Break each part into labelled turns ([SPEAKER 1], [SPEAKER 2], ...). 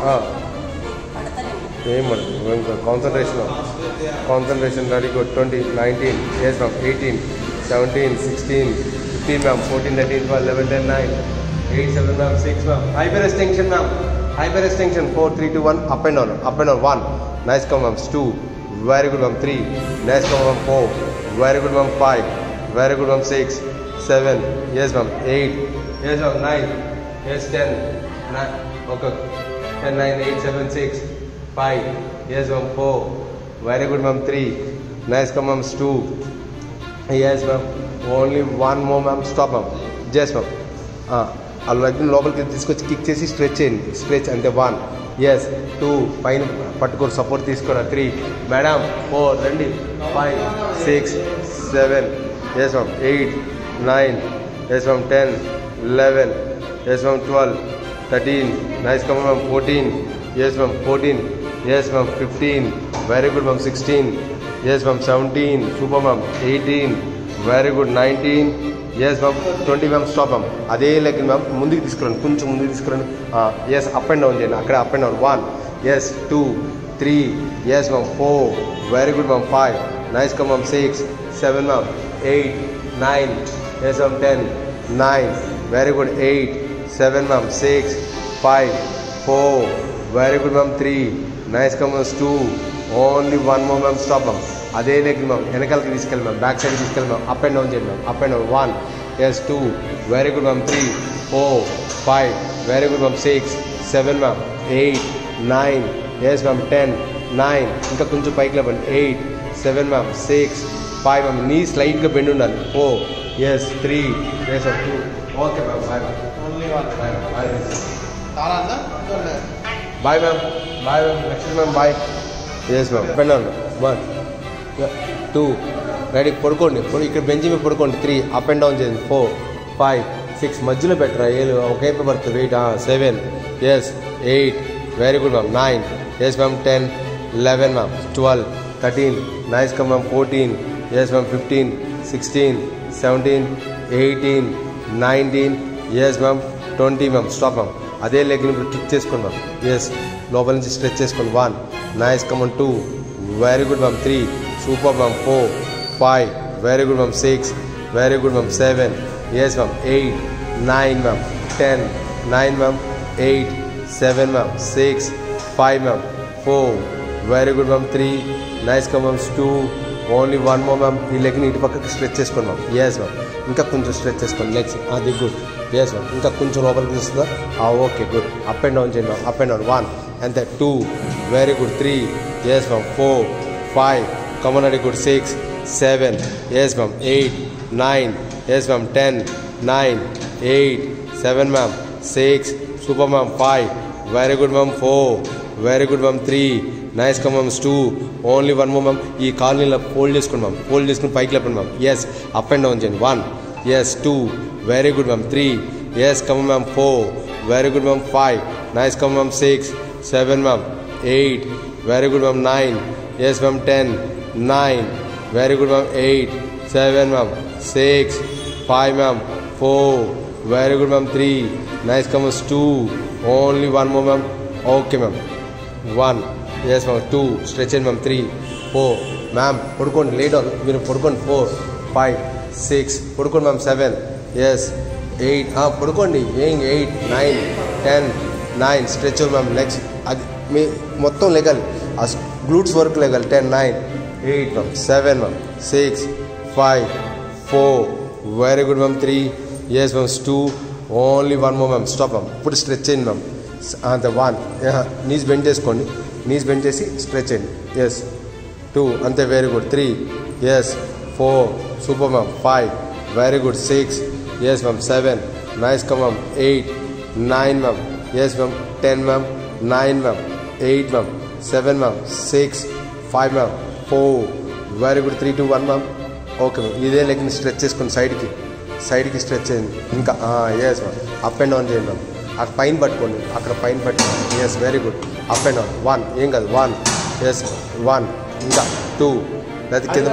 [SPEAKER 1] ఏం పడదు ఇంకా concentration concentration ready good twenty nineteen yes ma'am eighteen seventeen sixteen fifteen ma'am fourteen thirteen twelve eleven ten nine eight seven ma'am six ma'am hyper extension ma'am hyper extension four three two one up and down up and down one nice come ma'am two very good ma'am three nice come ma'am four very good ma'am five very good ma'am six seven yes ma'am eight yes ma'am nine yes ten nine ఒక ten nine eight seven six five. Yes, ma'am. Four. Very good, ma'am. Three. Nice, come, ma'am. Two. Yes, ma'am. Only one more, ma'am. Stop, ma'am. Yes, ma'am. ఆ leg లోపలికి తీసుకొచ్చి kick చేసి stretch చేయండి stretch అంటే one yes two పైన పట్టుకోరు support తీసుకోరా three madam four రండి five six seven yes ma'am eight nine yes ma'am ten eleven yes ma'am twelve thirteen nice come ma'am fourteen yes ma'am fourteen yes ma'am fifteen very good ma'am sixteen yes ma'am seventeen super ma'am eighteen very good nineteen yes ma'am twenty ma'am stop ma'am అదే leg ma'am ముందుకు తీసుకురండి కొంచెం ముందుకు తీసుకురండి yes up and down చేయండి అక్కడ up and down one yes two three yes ma'am four very good ma'am five nice come ma'am six seven ma'am eight nine yes ma'am ten nine very good eight seven ma'am six five four very good ma'am three nice come ma'ams two only one more ma'am stop ma'am అదే leg ma'am వెనకాలకి తీసుకెళ్ళి ma'am back side తీసుకెళ్ళి ma'am up and down చేయండి ma'am up and down one yes two very good ma'am three four five very good ma'am six seven ma'am eight nine yes ma'am ten nine ఇంకా కొంచెం పైకి లేవండి eight seven ma'am six five ma'am knee స్లైట్గా bend ఉండాలి four yes three yes two okay ma'am bye
[SPEAKER 2] only one
[SPEAKER 1] bye bye
[SPEAKER 2] చాలా అందా
[SPEAKER 1] bye ma'am bye ma'am next ma'am bye yes ma'am పెన్నాను one two ready పడుకోండి పడు- ఇక్కడ bench మీద పడుకోండి త్రీ అప్ అండ్ డౌన్ చేయండి ఫోర్ ఫైవ్ సిక్స్ మధ్యలో పెట్టరా ఏళ్ళు ఒకేపే పడుతుంది weight seven yes eight very good ma'am nine yes ma'am ten eleven ma'am twelve thirteen nice come ma'am fourteen yes ma'am fifteen sixteen seventeen eighteen nineteen yes ma'am twenty ma'am stop ma'am అదే leg ఇప్పుడు kick చేసుకోండి ma'am yes లోపల నుంచి stretch చేసుకోండి one nice come on two very good ma'am three super ma'am four five very good ma'am six very good ma'am seven yes ma'am eight nine ma'am ten nine ma'am eight seven ma'am six five ma'am four very good ma'am three nice come ma'ams two only one more ma'am ఈ లెగ్ని ఇటు పక్కకి stretch చేసుకోండి ma'am yes ma'am ఇంకా కొంచెం stretch చేసుకోండి legs అది good yes ma'am ఇంకా కొంచెం లోపలికి తీస్తుందా okay good up and down చేయండి ma'am up and down one అంతే two very good three yes ma'am four five come on ready good six seven yes ma'am eight nine yes ma'am ten nine eight seven ma'am six super ma'am five very good ma'am four very good ma'am three nice come ma'ams two only one more ma'am ఈ కాలనీలో fold చేసుకోండి ma'am fold చేసుకుని పైకి లేపండి ma'am yes up and down చేయండి one yes two very good ma'am three yes come ma'am four very good ma'am five nice come ma'am six seven ma'am eight very good ma'am nine yes ma'am ten nine very good ma'am eight seven ma'am six five ma'am four very good ma'am three nice comers two only one more ma'am okay ma'am one yes ma'am two stretch ma'am three four ma'am పడుకోండి late మీరు పడుకోండి four five six పడుకోండి ma'am seven yes eight పడుకోండి ఏం eight nine ten nine stretch ma'am legs అది మీ మొత్తం లెగాలి ఆ గ్లూట్స్ వరకు లెగాలి ten nine eight ma'am seven ma'am six five four very good ma'am three yes ma'am two only one more ma'am stop ma'am ఇప్పుడు స్ట్రెచ్ చేయండి ma'am అంత వన్ నీస్ బెండ్ చేసుకోండి నీస్ బెండ్ చేసి స్ట్రెచ్ చేయండి yes two అంతే very good three yes four super ma'am five very good six yes ma'am seven nice come ma'am eight nine ma'am yes ma'am ten ma'am nine ma'am eight ma'am seven ma'am six five ma'am four very good three two one ma'am okay ma'am ఇదే లెగ్ని stretch చేసుకోండి సైడ్కి సైడ్కి stretch చేయండి ఇంకా yes ma'am up and down చేయండి ma'am అక్కడ పైన పట్టుకోండి అక్కడ పైన పట్టుకోండి yes very good up and down one ఏం కాదు వన్ ఎస్ వన్ ఇంకా టూ లేదా కింద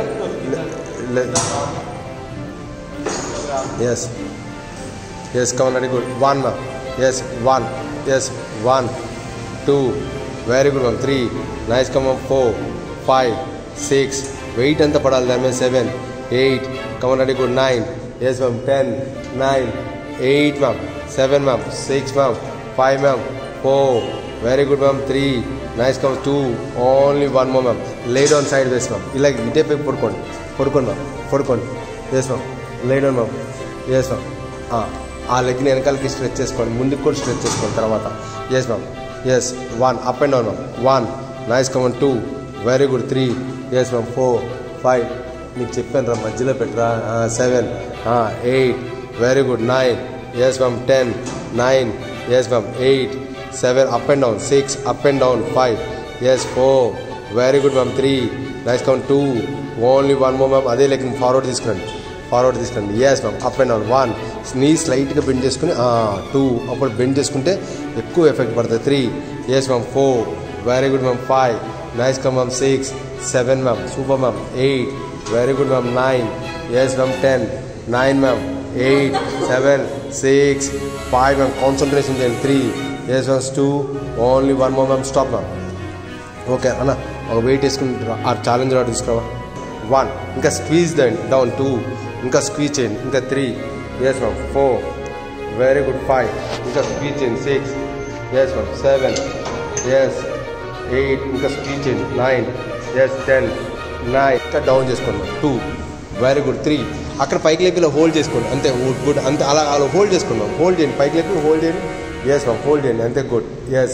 [SPEAKER 1] yes yes come on ready good one ma'am yes one yes one two very good ma'am three nice come on four five six weight ఎంత పడాలి దాని మీద seven eight come on ready good nine yes ma'am ten nine eight ma'am seven ma'am six ma'am five ma'am four very good ma'am three nice come two only one more ma'am laid on sideways ma'am ఇలా ఇటే పోయి పడుకోండి పడుకోండి ma'am పడుకోండి yes ma'am laid on ma'am yes ma'am ఆ లెగ్ని వెనకాలకి stretch చేసుకోండి ముందుకు కూడా స్ట్రెచ్ చేసుకోండి తర్వాత yes ma'am yes one up and down ma'am one nice come on two very good three yes ma'am four five నీకు చెప్పాను రా మధ్యలో పెట్టరా seven eight very good nine yes ma'am ten nine yes ma'am eight seven up and down six up and down five yes four very good ma'am three nice count two only one more ma'am అదే లెక్క forward తీసుకురండి forward తీసుకురండి yes ma'am up and down one knee స్లైట్గా bend చేసుకుని టూ అప్పుడు bend చేసుకుంటే ఎక్కువ ఎఫెక్ట్ పడుతుంది three yes ma'am four very good ma'am five nice come ma'am six seven ma'am super ma'am eight very good ma'am nine yes ma'am ten nine ma'am eight seven six five ma'am concentration చేయండి three yes ma'ams two only one more ma'am stop ma'am okay అన్న ఒక weight వేసుకుని రా- ఆ challenge rod తీసుకురావా one ఇంకా squeeze దండి down two ఇంకా స్క్వీజ్ చేయండి ఇంకా three yes ma'am four very good five ఇంకా స్క్వీజ్ చేయండి six yes ma'am seven yes eight ఇంకా స్క్వీజ్ చేయండి నైన్ ఎస్ టెన్ నైన్ ఇంకా డౌన్ చేసుకోండి టూ వెరీ గుడ్ త్రీ అక్కడ పైకి లేపి ఇలా హోల్డ్ చేసుకోండి అంతే గుడ్ గుడ్ అంతే అలా అలా హోల్డ్ చేసుకున్నాం హోల్డ్ చేయండి పైకి లేపి హోల్డ్ చేయండి ఎస్ మ్యామ్ హోల్డ్ చేయండి అంతే గుడ్ ఎస్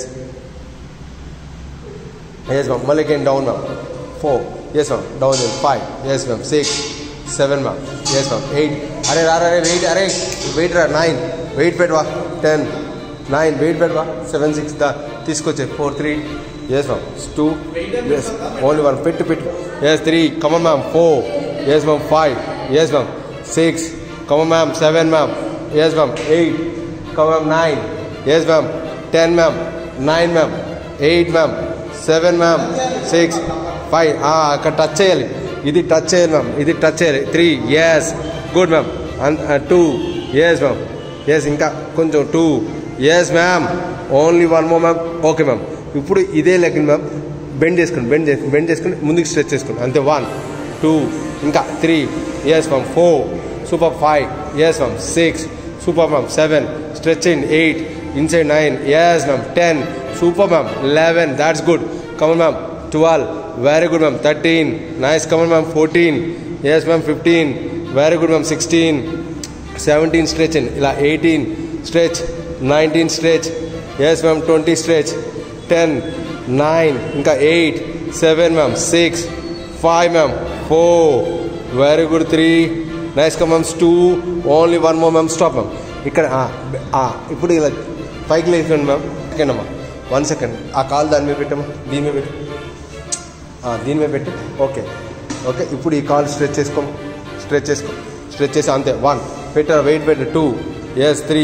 [SPEAKER 1] ఎస్ మ్యామ్ మళ్ళీ again down ma'am four yes ma'am down five yes ma'am six seven ma'am yes ma'am eight అరే రా రే వెయిట్ అరే వెయిట్ రా నైన్ వెయిట్ పెట్టవా టెన్ నైన్ వెయిట్ పెట్టవా సెవెన్ సిక్స్ దా తీసుకొచ్చే four three yes ma'am two yes only one పెట్టు పెట్టు yes three come on ma'am four yes ma'am five yes ma'am six come on ma'am seven ma'am yes ma'am eight come on ma'am nine yes ma'am ten ma'am nine ma'am eight ma'am seven ma'am six five అక్కడ touch చేయాలి ఇది touch చేయాలి ma'am ఇది touch చేయాలి three yes good ma'am two yes ma'am yes ఇంకా కొంచెం two yes ma'am only one more ma'am okay ma'am ఇప్పుడు ఇదే లెగ్ మ్యామ్ బెండ్ చేసుకోండి బెండ్ చేసుకుని బెండ్ చేసుకుని ముందుకు స్ట్రెచ్ చేసుకోండి అంతే వన్ టూ ఇంకా three yes ma'am four super five yes ma'am six super ma'am seven stretch చేయండి eight inside nine yes ma'am ten super ma'am eleven that's good come on ma'am twelve very good ma'am thirteen nice come on ma'am fourteen yes ma'am fifteen very good ma'am sixteen seventeen stretch అండి ఇలా eighteen stretch nineteen stretch yes ma'am twenty stretch ten nine ఇంకా eight seven ma'am six five ma'am four very good three nice come ma'ams two only one more ma'am stop ma'am ఇక్కడ ఆ, ఆ, ఇప్పుడు ఇలా పైకి లేకండి మ్యామ్ సెకండ్ అమ్మా one second ఆ కాల్ దాని మీద పెట్టమ్మా దీని మీద పెట్టు ఆ, దీని మీద పెట్టు ఓకే ఓకే ఇప్పుడు ఈ కాల్ స్ట్రెచ్ చేసుకో స్ట్రెచ్ చేసుకో స్ట్రెచ్ చేసి అంతే వన్ పెట్టారు వెయిట్ పెట్టు టూ ఎస్ త్రీ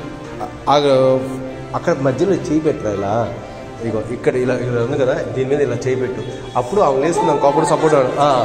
[SPEAKER 1] అక్కడ మధ్యలో చేయి పెట్టరా ఇలా ఇగో ఇక్కడ ఇలా ఇలా ఉంది కదా దీని మీద ఇలా చేయి పెట్టు అప్పుడు ఆమె లేస్తుంది అనుకో అప్పుడు సపోర్ట్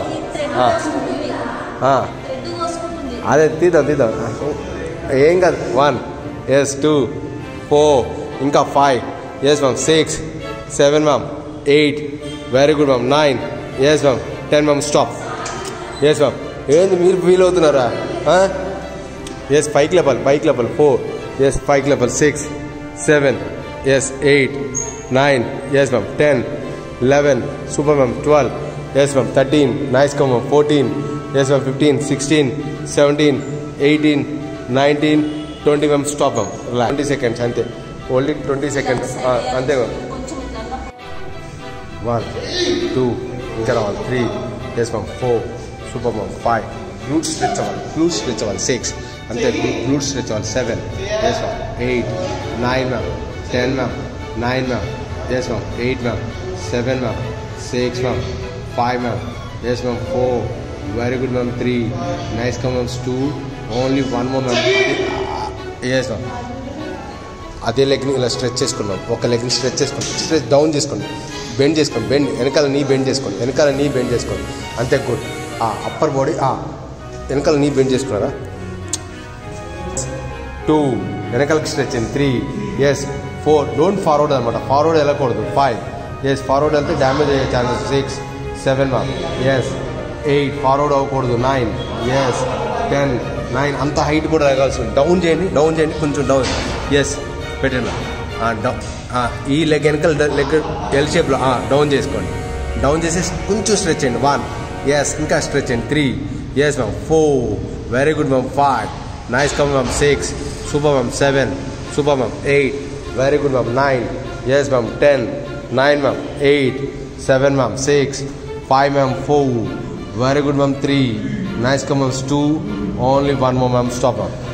[SPEAKER 1] అదే తీద్దాం తీద్దాం ఏం కాదు వన్ ఎస్ టూ ఫోర్ ఇంకా five yes ma'am six seven ma'am eight very good ma'am nine yes ma'am ten ma'am stop yes ma'am ఏంది మీరు ఫీల్ అవుతున్నారా ఎస్ పైకి లెవెల్ పైకి లెవెల్ ఫోర్ ఎస్ పైకి level six seven yes eight nine yes ma'am ten eleven super ma'am twelve yes ma'am thirteen nice come ma'am fourteen yes ma'am fifteen sixteen seventeen eighteen nineteen twenty ma'am stop ma'am twenty seconds అంతే only twenty seconds అంతే ma'am one two ఇంకా రావాలి three yes ma'am four super ma'am five glute stretch అవ్వాలి glute stretch అవ్వాలి six అంతే glute stretch అవ్వాలి seven yes ma'am eight nine ma'am ten ma'am nine ma'am yes ma'am eight ma'am seven ma'am six ma'am five ma'am yes ma'am four very good ma'am three nice come ma'ams two only one more ma'am yes ma'am అదే లెగ్ని ఇలా stretch చేసుకున్నాం ఒక లెగ్ని stretch చేసుకోండి stretch down చేసుకోండి bend చేసుకోండి bend వెనకాల నీ బెండ్ చేసుకోండి వెనకాల నీ బెండ్ చేసుకోండి అంతే గుడ్ ఆ అప్పర్ బాడీ ఆ వెనకాల నీ బెండ్ చేసుకున్నారా టూ వెనకాలకి స్ట్రెచ్ అయింది three yes four don't forward అనమాట ఫార్వర్డ్ వెళ్ళకూడదు ఫైవ్ ఎస్ ఫార్వర్డ్ వెళ్తే డ్యామేజ్ అయ్యే chances six seven ma'am yes eight forward అవ్వకూడదు నైన్ ఎస్ టెన్ నైన్ అంత హైట్ కూడా రాగాల్సి ఉంది డౌన్ చేయండి డౌన్ చేయండి కొంచెం డౌన్ ఎస్ పెట్టండి డౌన్ ఈ లెగ్ వెనకాల లెగ్ ఎల్ షేప్లో డౌన్ చేసుకోండి డౌన్ చేసేసి కొంచెం స్ట్రెచ్ చేయండి వన్ ఎస్ ఇంకా స్ట్రెచ్ చేయండి three yes ma'am four very good ma'am five nice come ma'am six super ma'am seven super ma'am eight very good ma'am nine yes ma'am ten nine ma'am eight seven ma'am six five ma'am four very good ma'am three nice come ma'ams two only one more ma'am stop ma'am